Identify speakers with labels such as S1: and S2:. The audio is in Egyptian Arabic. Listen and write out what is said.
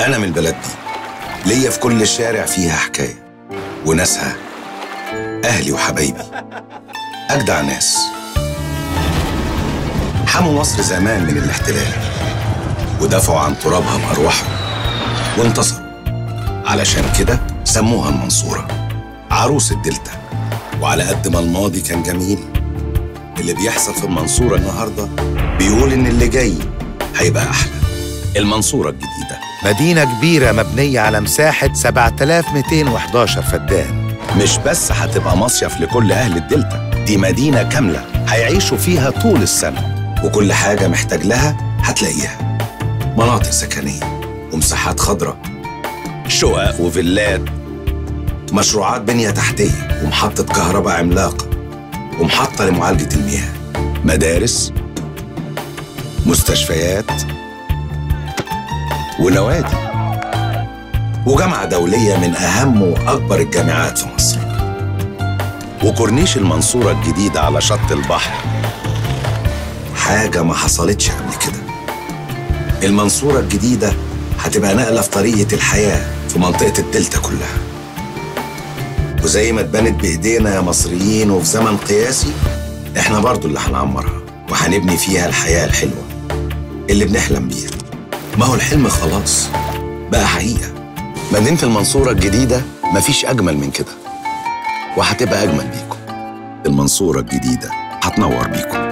S1: أنا من البلد دي ليا في كل شارع فيها حكاية وناسها أهلي وحبايبي أجدع ناس حموا مصر زمان من الاحتلال ودافعوا عن ترابها بأرواحهم وانتصروا علشان كده سموها المنصورة عروس الدلتا وعلى قد ما الماضي كان جميل اللي بيحصل في المنصورة النهاردة بيقول إن اللي جاي هيبقى أحلى المنصورة الجديدة
S2: مدينة كبيرة مبنية على مساحة 7211 فدان
S1: مش بس هتبقى مصيف لكل أهل الدلتا دي مدينة كاملة هيعيشوا فيها طول السنة وكل حاجة محتاج لها هتلاقيها مناطق سكنية ومساحات خضراء شقق وفيلات مشروعات بنية تحتية ومحطة كهرباء عملاقة ومحطة لمعالجة المياه مدارس مستشفيات ونوادي وجامعة دولية من أهم وأكبر الجامعات في مصر وكورنيش المنصورة الجديدة على شط البحر حاجة ما حصلتش قبل كده المنصورة الجديدة هتبقى نقلة في طريقة الحياة في منطقة الدلتا كلها وزي ما اتبنت بإيدينا يا مصريين وفي زمن قياسي احنا برضو اللي هنعمرها وهنبني فيها الحياة الحلوة اللي بنحلم بيها ما هو الحلم خلاص بقى حقيقة مدينة المنصورة الجديدة مفيش أجمل من كده وهتبقى أجمل بيكم المنصورة الجديدة هتنور بيكم